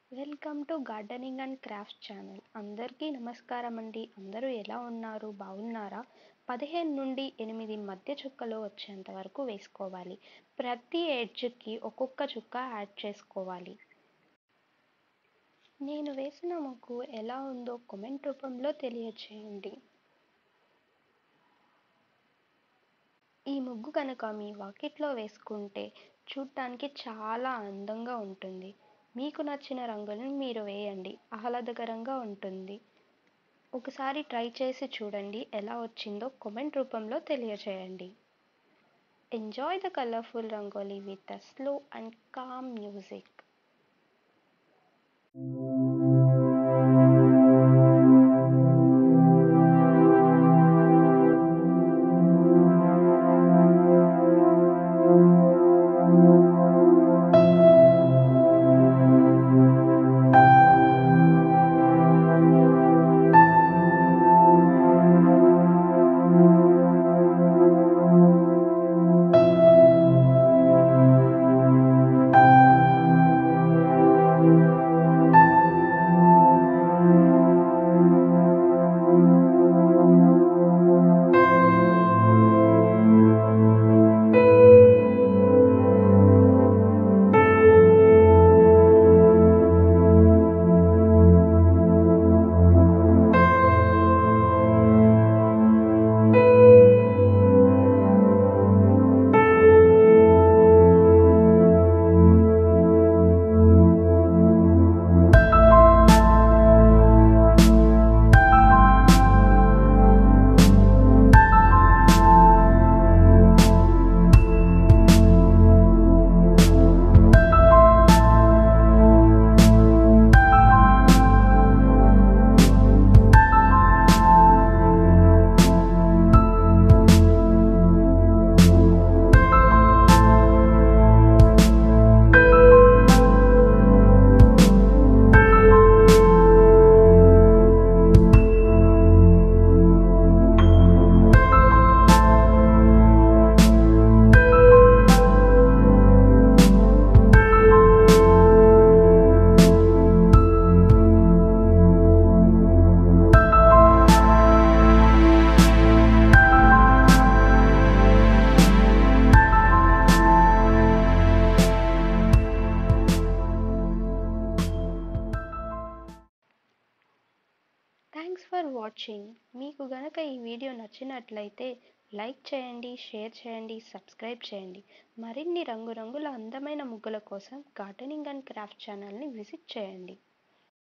welcome to gardening and crafts channel అందరికీ నమస్కారం అండి అందరూ ఎలా ఉన్నారు బాగున్నారా పదిహేను నుండి ఎనిమిది మధ్య చుక్కలు వచ్చేంత వరకు వేసుకోవాలి ప్రతి ఎడ్జ్కి ఒక్కొక్క చుక్క యాడ్ చేసుకోవాలి నేను వేసిన ముగ్గు ఎలా ఉందో కామెంట్ రూపంలో తెలియచేయండి ఈ ముగ్గు కనుక మీ వాకిట్లో వేసుకుంటే చూడటానికి చాలా అందంగా ఉంటుంది మీకు నచ్చిన రంగులను మీరు వేయండి ఆహ్లాదకరంగా ఉంటుంది ఒకసారి ట్రై చేసి చూడండి ఎలా వచ్చిందో కామెంట్ రూపంలో తెలియచేయండి enjoy the colourful rangoli with the slow and calm music thanks for watching మీకు గనక ఈ వీడియో నచ్చినట్లయితే లైక్ చేయండి షేర్ చేయండి సబ్స్క్రైబ్ చేయండి మరిన్ని రంగురంగుల అందమైన ముగ్గుల కోసం గార్డెనింగ్ అండ్ క్రాఫ్ట్ ఛానల్ని విజిట్ చేయండి